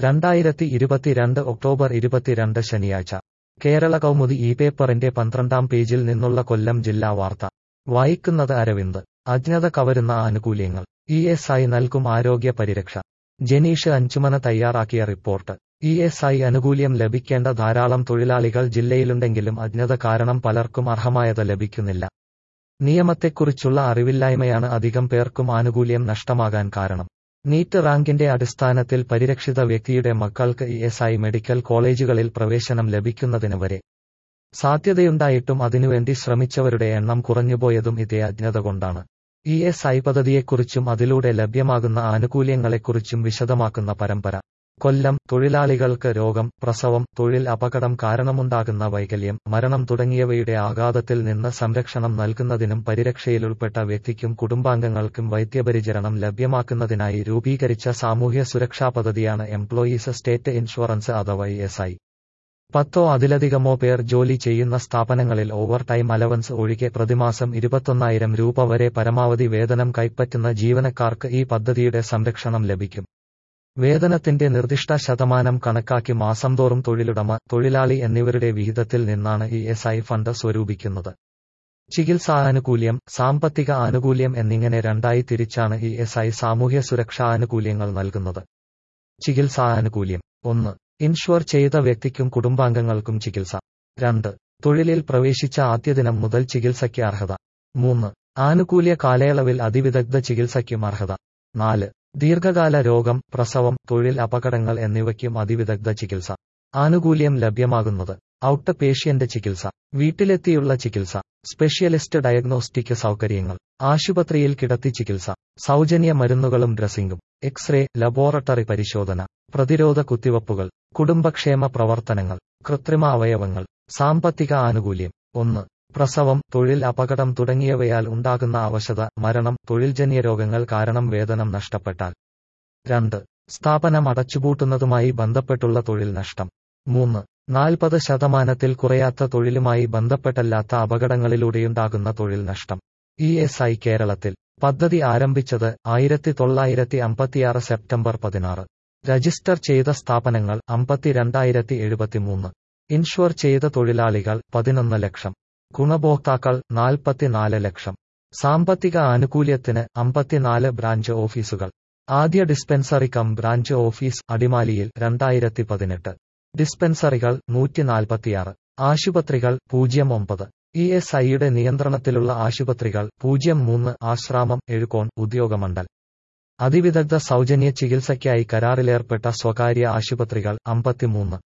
രണ്ടായിരത്തി ഇരുപത്തിരണ്ട് ഒക്ടോബർ ഇരുപത്തിരണ്ട് ശനിയാഴ്ച കേരള കൗമുദി ഈ പേപ്പറിന്റെ പന്ത്രണ്ടാം പേജിൽ നിന്നുള്ള കൊല്ലം ജില്ലാ വാർത്ത വായിക്കുന്നത് അരവിന്ദ് അജ്ഞത കവരുന്ന ആനുകൂല്യങ്ങൾ ഇ എസ് ഐ നൽകും ആരോഗ്യ പരിരക്ഷ ജനീഷ് അഞ്ചുമന തയ്യാറാക്കിയ റിപ്പോർട്ട് ഇ എസ് ഐ ആനുകൂല്യം ലഭിക്കേണ്ട ധാരാളം തൊഴിലാളികൾ ജില്ലയിലുണ്ടെങ്കിലും അജ്ഞത കാരണം പലർക്കും അർഹമായത് ലഭിക്കുന്നില്ല നിയമത്തെക്കുറിച്ചുള്ള അറിവില്ലായ്മയാണ് അധികം പേർക്കും ആനുകൂല്യം നഷ്ടമാകാൻ കാരണം നീറ്റ് റാങ്കിന്റെ അടിസ്ഥാനത്തിൽ പരിരക്ഷിത വ്യക്തിയുടെ മക്കൾക്ക് ഇ എസ് ഐ മെഡിക്കൽ കോളേജുകളിൽ പ്രവേശനം ലഭിക്കുന്നതിന് വരെ സാധ്യതയുണ്ടായിട്ടും അതിനുവേണ്ടി ശ്രമിച്ചവരുടെ എണ്ണം കുറഞ്ഞുപോയതും ഇതേ അജ്ഞത കൊണ്ടാണ് ഇ എസ് ഐ പദ്ധതിയെക്കുറിച്ചും അതിലൂടെ ലഭ്യമാകുന്ന ആനുകൂല്യങ്ങളെക്കുറിച്ചും വിശദമാക്കുന്ന പരമ്പര കൊല്ലം തൊഴിലാളികൾക്ക് രോഗം പ്രസവം തൊഴിൽ അപകടം കാരണമുണ്ടാകുന്ന വൈകല്യം മരണം തുടങ്ങിയവയുടെ ആഘാതത്തിൽ നിന്ന് സംരക്ഷണം നൽകുന്നതിനും പരിരക്ഷയിലുൾപ്പെട്ട വ്യക്തിക്കും കുടുംബാംഗങ്ങൾക്കും വൈദ്യപരിചരണം ലഭ്യമാക്കുന്നതിനായി രൂപീകരിച്ച സാമൂഹ്യ സുരക്ഷാ പദ്ധതിയാണ് എംപ്ലോയീസ് സ്റ്റേറ്റ് ഇൻഷുറൻസ് അഥവാ ഇ എസ് ഐ പത്തോ അതിലധികമോ പേർ ജോലി ചെയ്യുന്ന സ്ഥാപനങ്ങളിൽ ഓവർ ടൈം അലവൻസ് ഒഴികെ പ്രതിമാസം ഇരുപത്തൊന്നായിരം രൂപ വരെ പരമാവധി വേതനം കൈപ്പറ്റുന്ന ജീവനക്കാർക്ക് ഈ പദ്ധതിയുടെ സംരക്ഷണം ലഭിക്കും വേതനത്തിന്റെ നിർദ്ദിഷ്ട ശതമാനം കണക്കാക്കി മാസം തോറും തൊഴിലുടമ തൊഴിലാളി എന്നിവരുടെ വിഹിതത്തിൽ നിന്നാണ് ഇ എസ് ഐ ഫണ്ട് സ്വരൂപിക്കുന്നത് ചികിത്സാ ആനുകൂല്യം സാമ്പത്തിക ആനുകൂല്യം എന്നിങ്ങനെ രണ്ടായി തിരിച്ചാണ് ഇ എസ് ഐ സാമൂഹ്യ സുരക്ഷാ ആനുകൂല്യങ്ങൾ നൽകുന്നത് ചികിത്സാ ആനുകൂല്യം ഒന്ന് ഇൻഷുർ ചെയ്ത വ്യക്തിക്കും കുടുംബാംഗങ്ങൾക്കും ചികിത്സ രണ്ട് തൊഴിലിൽ പ്രവേശിച്ച ആദ്യ ദിനം മുതൽ ചികിത്സയ്ക്ക് അർഹത മൂന്ന് ആനുകൂല്യ കാലയളവിൽ അതിവിദഗ്ധ ചികിത്സയ്ക്കും അർഹത നാല് ദീർഘകാല രോഗം പ്രസവം തൊഴിൽ അപകടങ്ങൾ എന്നിവയ്ക്കും അതിവിദഗ്ധ ചികിത്സ ആനുകൂല്യം ലഭ്യമാകുന്നത് ഔട്ട് പേഷ്യന്റ് ചികിത്സ വീട്ടിലെത്തിയുള്ള ചികിത്സ സ്പെഷ്യലിസ്റ്റ് ഡയഗ്നോസ്റ്റിക് സൗകര്യങ്ങൾ ആശുപത്രിയിൽ കിടത്തി ചികിത്സ സൗജന്യ മരുന്നുകളും ഡ്രസ്സിംഗും എക്സ്റേ ലബോറട്ടറി പരിശോധന പ്രതിരോധ കുത്തിവയ്പ്പുകൾ കുടുംബക്ഷേമ പ്രവർത്തനങ്ങൾ കൃത്രിമ അവയവങ്ങൾ സാമ്പത്തിക ആനുകൂല്യം ഒന്ന് പ്രസവം തൊഴിൽ അപകടം തുടങ്ങിയവയാൽ ഉണ്ടാകുന്ന അവശത മരണം തൊഴിൽജന്യ രോഗങ്ങൾ കാരണം വേതനം നഷ്ടപ്പെട്ടാൽ രണ്ട് സ്ഥാപനം അടച്ചുപൂട്ടുന്നതുമായി ബന്ധപ്പെട്ടുള്ള തൊഴിൽ നഷ്ടം മൂന്ന് നാൽപ്പത് ശതമാനത്തിൽ കുറയാത്ത തൊഴിലുമായി ബന്ധപ്പെട്ടല്ലാത്ത അപകടങ്ങളിലൂടെയുണ്ടാകുന്ന തൊഴിൽ നഷ്ടം ഇ എസ് ഐ കേരളത്തിൽ പദ്ധതി ആരംഭിച്ചത് ആയിരത്തി തൊള്ളായിരത്തി അമ്പത്തിയാറ് സെപ്റ്റംബർ പതിനാറ് രജിസ്റ്റർ ചെയ്ത സ്ഥാപനങ്ങൾ അമ്പത്തിരണ്ടായിരത്തി എഴുപത്തിമൂന്ന് ഇൻഷുർ ചെയ്ത തൊഴിലാളികൾ പതിനൊന്ന് ലക്ഷം ഗുണഭോക്താക്കൾ നാൽപ്പത്തിനാല് ലക്ഷം സാമ്പത്തിക ആനുകൂല്യത്തിന് അമ്പത്തിനാല് ബ്രാഞ്ച് ഓഫീസുകൾ ആദ്യ ഡിസ്പെൻസറി കം ബ്രാഞ്ച് ഓഫീസ് അടിമാലിയിൽ രണ്ടായിരത്തി പതിനെട്ട് ഡിസ്പെൻസറികൾ നൂറ്റിനാൽപ്പത്തിയാറ് ആശുപത്രികൾ പൂജ്യം ഒമ്പത് ഇ എസ് ഐയുടെ നിയന്ത്രണത്തിലുള്ള ആശുപത്രികൾ പൂജ്യം മൂന്ന് ആശ്രാമം എഴുകോൺ ഉദ്യോഗമണ്ഡൽ അതിവിദഗ്ധ സൗജന്യ ചികിത്സയ്ക്കായി കരാറിലേർപ്പെട്ട സ്വകാര്യ ആശുപത്രികൾ അമ്പത്തിമൂന്ന്